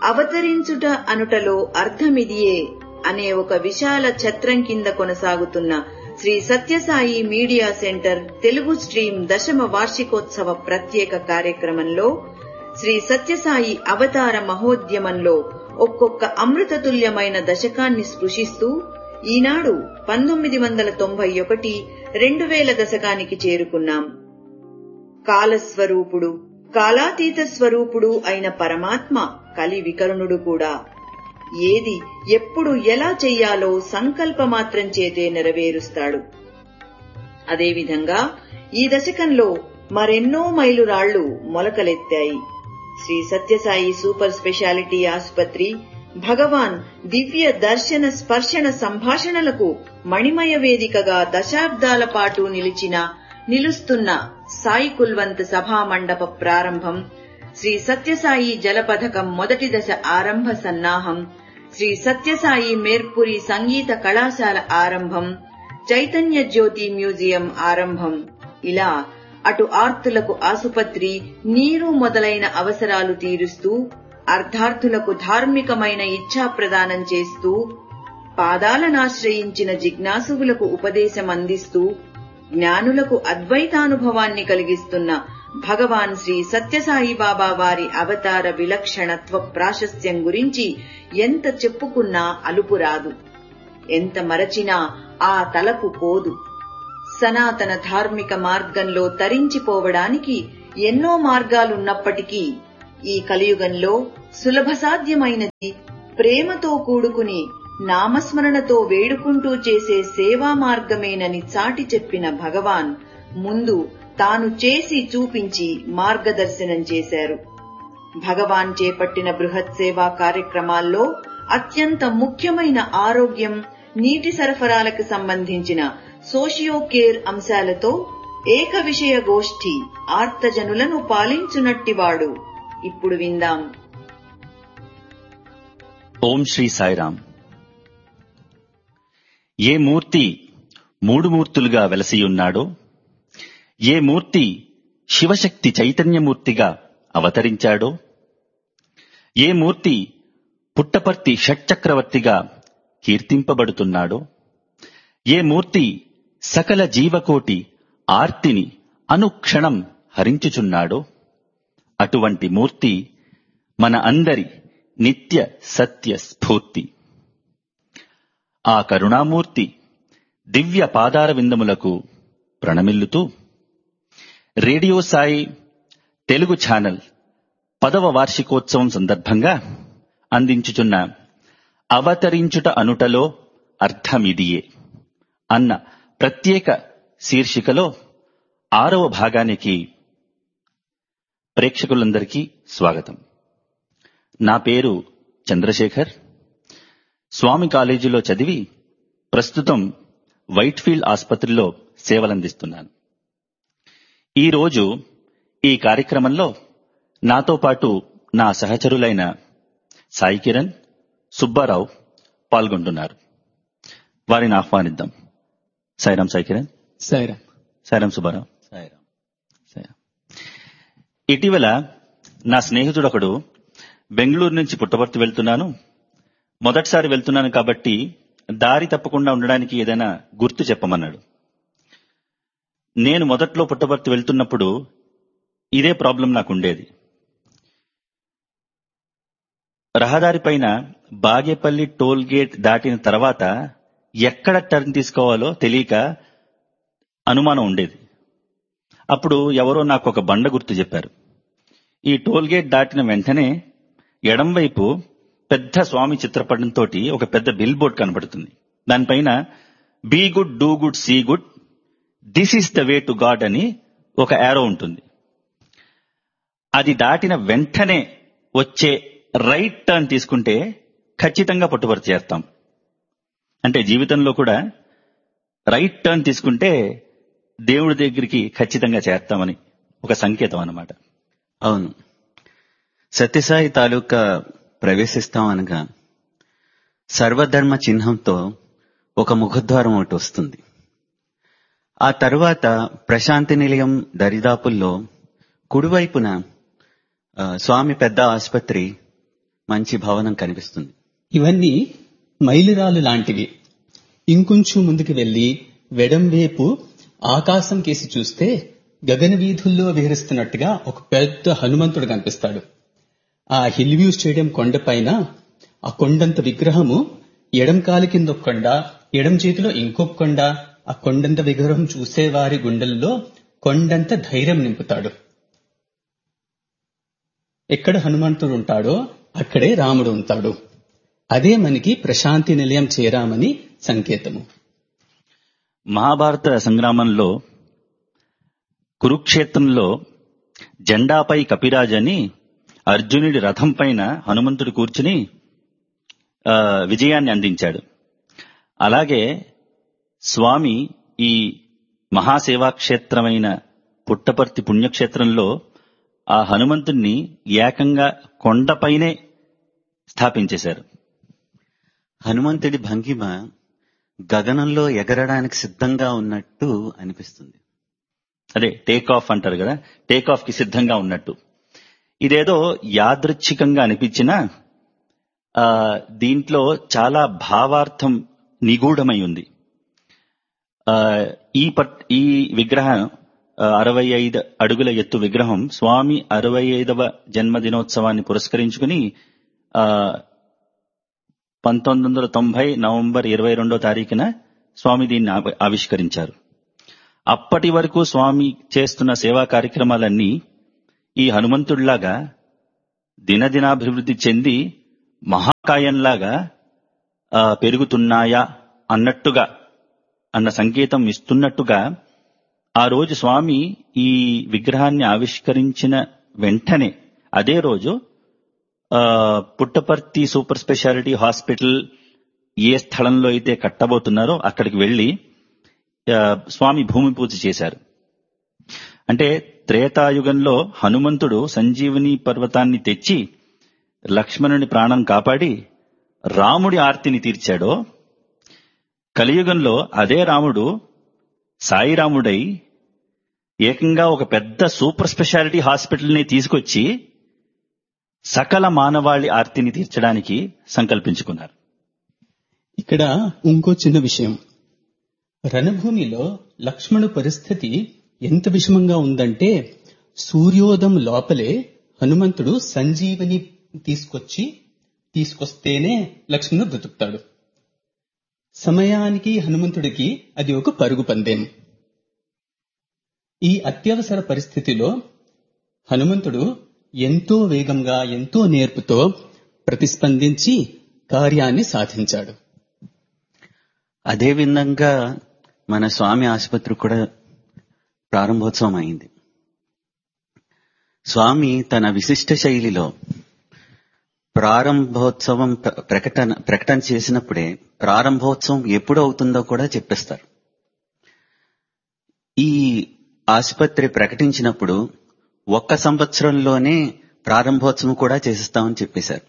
అవతరించుట అనుటలో అర్థమిదియే అనే ఒక విశాల ఛత్రం కింద కొనసాగుతున్న Shri Sathya Sai media centre Telugu stream దశమ వార్షికోత్సవ ప్రత్యేక కార్యక్రమంలో శ్రీ సత్యసాయి అవతార మహోద్యమంలో ఒక్కొక్క అమృతతుల్యమైన దశకాన్ని స్పృశిస్తూ ఈనాడు పంతొమ్మిది వందల తొంభై ఒకటి రెండు వేల దశకానికి చేరుకున్నాం కాలస్వరూపుడు కాలాతీత స్వరూపుడు అయిన పరమాత్మ కలి వికరుణుడు కూడా ఏది ఎప్పుడు ఎలా చెయ్యాలో సంకల్పమాత్రం చేతే నెరవేరుస్తాడు అదేవిధంగా ఈ దశకంలో మరెన్నో మైలురాళ్లు మొలకలెత్తాయి శ్రీ సత్యసాయి సూపర్ స్పెషాలిటీ ఆసుపత్రి భగవాన్ దివ్య దర్శన స్పర్శన సంభాషణలకు మణిమయ వేదికగా దశాబ్దాల పాటు నిలిచిన నిలుస్తున్న సాయి కుల్వంత్ సభా మండప ప్రారంభం శ్రీ సత్యసాయి జలపథకం మొదటి దశ ఆరంభ సన్నాహం శ్రీ సత్యసాయి మేర్పురి సంగీత కళాశాల ఆరంభం చైతన్య జ్యోతి మ్యూజియం ఆరంభం ఇలా అటు ఆర్తులకు ఆసుపత్రి నీరు మొదలైన అవసరాలు తీరుస్తూ అర్ధార్థులకు ధార్మికమైన ఇచ్ఛా ప్రదానం చేస్తూ పాదాలనాశ్రయించిన జిజ్ఞాసువులకు ఉపదేశం అందిస్తూ జ్ఞానులకు అద్వైతానుభవాన్ని కలిగిస్తున్న భగవాన్ శ్రీ సత్యసాయి బాబా వారి అవతార విలక్షణత్వ ప్రాశస్త్యం గురించి ఎంత చెప్పుకున్నా అలుపు రాదు ఎంత మరచినా ఆ తలపు పోదు సనాతన ధార్మిక మార్గంలో తరించిపోవడానికి ఎన్నో మార్గాలున్నప్పటికీ ఈ కలియుగంలో సులభ సాధ్యమైనది ప్రేమతో కూడుకుని నామస్మరణతో వేడుకుంటూ చేసే సేవా మార్గమేనని చాటి చెప్పిన భగవాన్ ముందు తాను చేసి చూపించి మార్గదర్శనం చేశారు భగవాన్ చేపట్టిన బృహత్ సేవా కార్యక్రమాల్లో అత్యంత ముఖ్యమైన ఆరోగ్యం నీటి సరఫరాలకు సంబంధించిన సోషియో కేర్ అంశాలతో ఏక విషయ గోష్ఠి ఆర్తజనులను పాలించునట్టివాడు ఇప్పుడు విందాం ఓం శ్రీ సాయిరాం ఏ మూర్తి మూడు మూర్తులుగా వెలసియున్నాడో ఏ మూర్తి శివశక్తి చైతన్యమూర్తిగా అవతరించాడో ఏ మూర్తి పుట్టపర్తి షట్చక్రవర్తిగా కీర్తింపబడుతున్నాడో ఏ మూర్తి సకల జీవకోటి ఆర్తిని అనుక్షణం హరించుచున్నాడో అటువంటి మూర్తి మన అందరి నిత్య సత్య స్ఫూర్తి ఆ కరుణామూర్తి దివ్య పాదార విందములకు ప్రణమిల్లుతూ రేడియో సాయి తెలుగు ఛానల్ పదవ వార్షికోత్సవం సందర్భంగా అందించుచున్న అవతరించుట అనుటలో అర్థమిదియే అన్న ప్రత్యేక శీర్షికలో ఆరవ భాగానికి ప్రేక్షకులందరికీ స్వాగతం నా పేరు చంద్రశేఖర్ స్వామి కాలేజీలో చదివి ప్రస్తుతం వైట్ఫీల్డ్ ఆసుపత్రిలో సేవలందిస్తున్నాను ఈరోజు ఈ కార్యక్రమంలో నాతో పాటు నా సహచరులైన సాయి కిరణ్ సుబ్బారావు పాల్గొంటున్నారు వారిని ఆహ్వానిద్దాం సాయిరాం సాయి కిరణ్ సైరా సాయిరాం సుబ్బారావు సాయిరాం సాయిరాం ఇటీవల నా స్నేహితుడు ఒకడు బెంగళూరు నుంచి పుట్టపర్తి వెళ్తున్నాను మొదటిసారి వెళ్తున్నాను కాబట్టి దారి తప్పకుండా ఉండడానికి ఏదైనా గుర్తు చెప్పమన్నాడు నేను మొదట్లో పుట్టపర్తి వెళ్తున్నప్పుడు ఇదే ప్రాబ్లం నాకు ఉండేది రహదారి పైన బాగేపల్లి టోల్ గేట్ దాటిన తర్వాత ఎక్కడ టర్న్ తీసుకోవాలో తెలియక అనుమానం ఉండేది అప్పుడు ఎవరో నాకు ఒక బండ గుర్తు చెప్పారు ఈ టోల్ గేట్ దాటిన వెంటనే ఎడం వైపు పెద్ద స్వామి చిత్రపటంతో ఒక పెద్ద బిల్ బోర్డ్ కనబడుతుంది దానిపైన be good do good see good this is the way to God అని ఒక యారో ఉంటుంది అది దాటిన వెంటనే వచ్చే రైట్ టర్న్ తీసుకుంటే ఖచ్చితంగా పట్టుబడి చేస్తాం అంటే జీవితంలో కూడా రైట్ టర్న్ తీసుకుంటే దేవుడి దగ్గరికి ఖచ్చితంగా చేస్తామని ఒక సంకేతం అన్నమాట అవును సత్యసాయి తాలూకా ప్రవేశిస్తాం అనగా సర్వధర్మ చిహ్నంతో ఒక ముఖద్వారం ఒకటి వస్తుంది ఆ తరువాత ప్రశాంతి నిలయం దరిదాపుల్లో కుడివైపున ఆ, స్వామి పెద్ద ఆసుపత్రి మంచి భవనం కనిపిస్తుంది ఇవన్నీ మైలురాలు లాంటివి ఇంకొంచెం ముందుకు వెళ్లి వెడంవైపు ఆకాశం కేసి చూస్తే గగన వీధుల్లో విహరిస్తున్నట్టుగా ఒక పెద్ద హనుమంతుడు కనిపిస్తాడు ఆ హిల్ వ్యూ స్టేడియం కొండపైన ఆ కొండంత విగ్రహము ఎడం కాలి కింద ఒక కొండ ఎడం చేతిలో ఇంకొక కొండ ఆ కొండంత విగ్రహం చూసేవారి గుండెల్లో కొండంత ధైర్యం నింపుతాడు ఎక్కడ హనుమంతుడు ఉంటాడో అక్కడే రాముడు ఉంటాడు అదే మనకి ప్రశాంతి నిలయం చేరామని సంకేతము మహాభారత సంగ్రామంలో కురుక్షేత్రంలో జెండాపై కపిరాజ్ అని అర్జునుడి రథం పైన హనుమంతుడు కూర్చుని ఆ, విజయాన్ని అందించాడు అలాగే స్వామి ఈ మహాసేవాక్షేత్రమైన పుట్టపర్తి పుణ్యక్షేత్రంలో ఆ హనుమంతుణ్ణి ఏకంగా కొండపైనే స్థాపించేశారు హనుమంతుడి భంగిమ గగనంలో ఎగరడానికి సిద్ధంగా ఉన్నట్టు అనిపిస్తుంది అదే టేక్ ఆఫ్ అంటారు కదా టేక్ ఆఫ్ కి సిద్ధంగా ఉన్నట్టు ఇదేదో యాదృచ్ఛికంగా అనిపించినా ఆ, దీంట్లో చాలా భావార్థం నిగూఢమై ఉంది ఆ, ఈ పట్ ఈ విగ్రహం ఆ, అరవై ఐదు అడుగుల ఎత్తు విగ్రహం స్వామి అరవై ఐదవ జన్మదినోత్సవాన్ని పురస్కరించుకుని ఆ, పంతొమ్మిది వందల తొంభై నవంబర్ ఇరవై రెండో తారీఖున స్వామి దీన్ని ఆవి- ఆవిష్కరించారు అప్పటి వరకు స్వామి చేస్తున్న సేవా కార్యక్రమాలన్నీ ఈ హనుమంతుడిలాగా దినదినాభివృద్ధి చెంది మహాకాయంలాగా ఆ, పెరుగుతున్నాయా అన్నట్టుగా అన్న సంకేతం ఇస్తున్నట్టుగా ఆ రోజు స్వామి ఈ విగ్రహాన్ని ఆవిష్కరించిన వెంటనే అదే రోజు ఆ, పుట్టపర్తి సూపర్ స్పెషాలిటీ హాస్పిటల్ ఏ స్థలంలో అయితే కట్టబోతున్నారో అక్కడికి వెళ్లి ఆ, స్వామి భూమి పూజ చేశారు అంటే త్రేతాయుగంలో హనుమంతుడు సంజీవని పర్వతాన్ని తెచ్చి లక్ష్మణుని ప్రాణం కాపాడి రాముడి ఆర్తిని తీర్చాడో కలియుగంలో అదే రాముడు సాయిరాముడై ఏకంగా ఒక పెద్ద సూపర్ స్పెషాలిటీ హాస్పిటల్ని తీసుకొచ్చి సకల మానవాళి ఆర్తిని తీర్చడానికి సంకల్పించుకున్నారు ఇక్కడ ఇంకో చిన్న విషయం రణభూమిలో లక్ష్మణు పరిస్థితి ఎంత విషమంగా ఉందంటే సూర్యోదయం లోపలే హనుమంతుడు సంజీవని తీసుకొచ్చి తీసుకొస్తేనే లక్ష్మణుడు బ్రతుకుతాడు సమయానికి హనుమంతుడికి అది ఒక పరుగు పందెం ఈ అత్యవసర పరిస్థితిలో హనుమంతుడు ఎంతో వేగంగా ఎంతో నేర్పుతో ప్రతిస్పందించి కార్యాన్ని సాధించాడు అదే విధంగా మన స్వామి ఆసుపత్రి కూడా ప్రారంభోత్సవం అయింది స్వామి తన విశిష్ట శైలిలో ప్రారంభోత్సవం ప్ర- ప్రకటన ప్రకటన చేసినప్పుడే ప్రారంభోత్సవం ఎప్పుడు అవుతుందో కూడా చెప్పేస్తారు ఈ ఆసుపత్రి ప్రకటించినప్పుడు ఒక్క సంవత్సరంలోనే ప్రారంభోత్సవం కూడా చేసిస్తామని చెప్పేశారు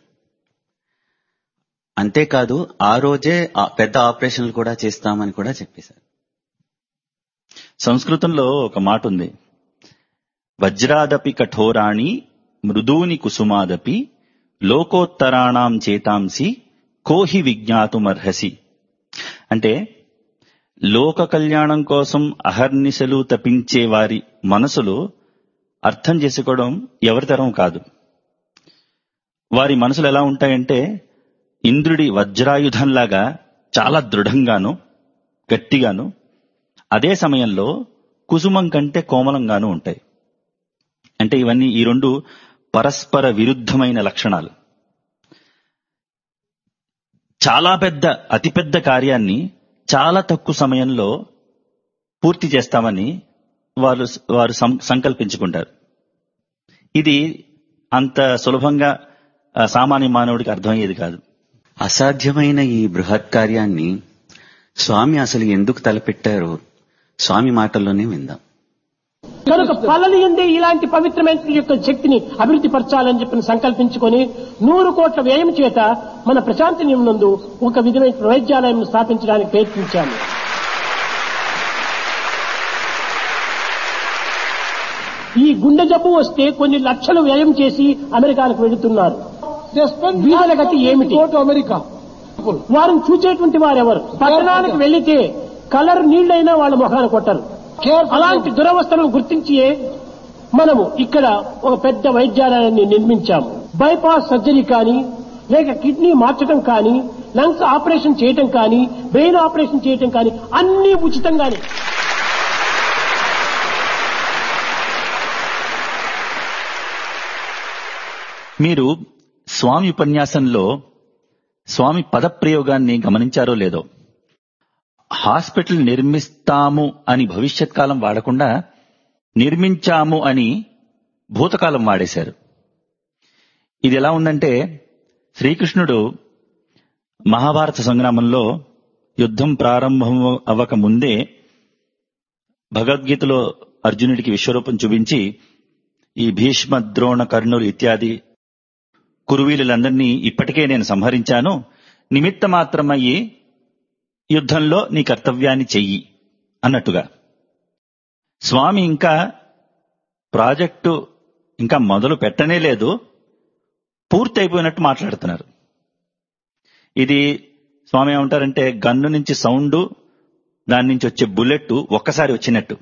అంతేకాదు ఆ రోజే ఆ పెద్ద ఆపరేషన్లు కూడా చేస్తామని కూడా చెప్పేశారు సంస్కృతంలో ఒక మాట ఉంది వజ్రాదపి కఠోరాణి మృదూని కుసుమాదపి లోకోత్తరాణం చేతాంసి కోహి విజ్ఞాతుమర్హసి అంటే లోక కళ్యాణం కోసం అహర్నిశలు తపించే వారి మనసులు అర్థం చేసుకోవడం ఎవరి తరం కాదు వారి మనసులు ఎలా ఉంటాయంటే ఇంద్రుడి వజ్రాయుధంలాగా చాలా దృఢంగాను గట్టిగాను అదే సమయంలో కుసుమం కంటే కోమలంగాను ఉంటాయి అంటే ఇవన్నీ ఈ రెండు పరస్పర విరుద్ధమైన లక్షణాలు చాలా పెద్ద అతిపెద్ద కార్యాన్ని చాలా తక్కువ సమయంలో పూర్తి చేస్తామని వారు వారు సం- సంకల్పించుకుంటారు ఇది అంత సులభంగా ఆ, సామాన్య మానవుడికి అర్థమయ్యేది కాదు అసాధ్యమైన ఈ బృహత్ కార్యాన్ని స్వామి అసలు ఎందుకు తలపెట్టారో స్వామి మాటల్లోనే విందాం కనుక పలని ఎందే ఇలాంటి పవిత్రమైన యొక్క శక్తిని అభివృద్ధి పరచాలని చెప్పి సంకల్పించుకొని నూరు కోట్ల వ్యయం చేత మన ప్రశాంతి నందు ఒక విధమైన వైద్యాలయం స్థాపించడానికి ప్రయత్నించాము ఈ గుండె జబ్బు వస్తే కొన్ని లక్షలు వ్యయం చేసి అమెరికాకు వెళుతున్నారు They spend వీళ్ళ lakhs గతి of money ఏమిటి? to go to America. వారిని చూచేటువంటి వారెవరు పట్టణానికి వెళ్లితే కలర్ నీళ్లైనా వాళ్ళ ముఖాన్ని కొట్టరు Care for అలాంటి them. దురవస్థలను గుర్తించి మనము ఇక్కడ ఒక పెద్ద వైద్యాలయాన్ని నిర్మించాము బైపాస్ సర్జరీ కానీ లేక కిడ్నీ మార్చడం కానీ లంగ్స్ ఆపరేషన్ చేయటం కానీ బ్రెయిన్ ఆపరేషన్ చేయటం కానీ అన్ని ఉచితంగానే మీరు స్వామి ఉపన్యాసంలో స్వామి పదప్రయోగాన్ని గమనించారో లేదో హాస్పిటల్ నిర్మిస్తాము అని భవిష్యత్ కాలం వాడకుండా నిర్మించాము అని భూతకాలం వాడేశారు ఇది ఎలా ఉందంటే శ్రీకృష్ణుడు మహాభారత సంగ్రామంలో యుద్ధం ప్రారంభం అవ్వక ముందే భగవద్గీతలో అర్జునుడికి విశ్వరూపం చూపించి ఈ భీష్మ ద్రోణ కర్ణులు ఇత్యాది కురువీలులందరినీ ఇప్పటికే నేను సంహరించాను నిమిత్త మాత్రమయ్యి యుద్ధంలో నీ కర్తవ్యాన్ని చెయ్యి అన్నట్టుగా స్వామి ఇంకా ప్రాజెక్టు ఇంకా మొదలు పెట్టనే లేదు పూర్తి అయిపోయినట్టు మాట్లాడుతున్నారు ఇది స్వామి ఏమంటారంటే గన్ను నుంచి సౌండ్ దాని నుంచి వచ్చే బుల్లెట్ ఒక్కసారి వచ్చినట్టు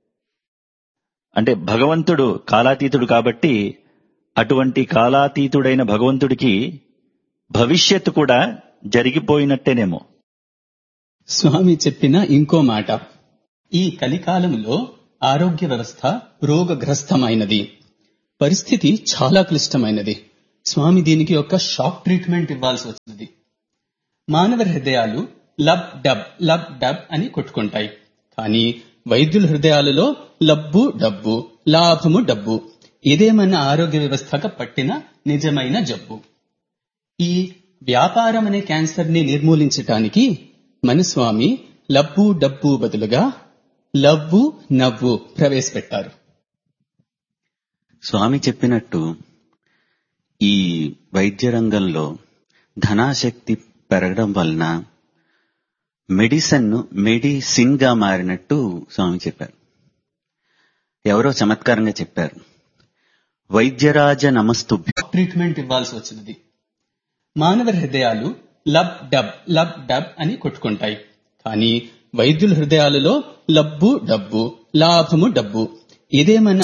అంటే భగవంతుడు కాలాతీతుడు కాబట్టి అటువంటి కాలాతీతుడైన భగవంతుడికి భవిష్యత్తు కూడా జరిగిపోయినట్టేనేమో స్వామి చెప్పిన ఇంకో మాట ఈ కలికాలంలో ఆరోగ్య వ్యవస్థ రోగగ్రస్తమైనది పరిస్థితి చాలా క్లిష్టమైనది స్వామి దీనికి ఒక షాక్ ట్రీట్మెంట్ ఇవ్వాల్సి వచ్చినది మానవ హృదయాలు లబ్ డబ్ లబ్ డబ్ అని కొట్టుకుంటాయి కానీ వైద్యుల హృదయాలలో లబ్బు డబ్బు లాభము డబ్బు ఇదే మన ఆరోగ్య వ్యవస్థకు పట్టిన నిజమైన జబ్బు ఈ వ్యాపారం అనే క్యాన్సర్ ని నిర్మూలించటానికి మన స్వామి లబ్బు డబ్బు బదులుగా లవ్వు నవ్వు ప్రవేశపెట్టారు స్వామి చెప్పినట్టు ఈ వైద్య రంగంలో ధనాశక్తి పెరగడం వలన మెడిసిన్ మెడిసిన్ గా మారినట్టు స్వామి చెప్పారు ఎవరో చమత్కారంగా చెప్పారు వైద్యరాజ నమస్తుభ్యం ట్రీట్మెంట్ ఇవ్వాల్సి వచ్చినది మానవ హృదయాలు లబ్ డబ్ లబ్ డబ్ అని కొట్టుకుంటాయి కానీ వైద్యుల హృదయాలలో లబ్బు డబ్బు లాభము డబ్బు ఇదే మన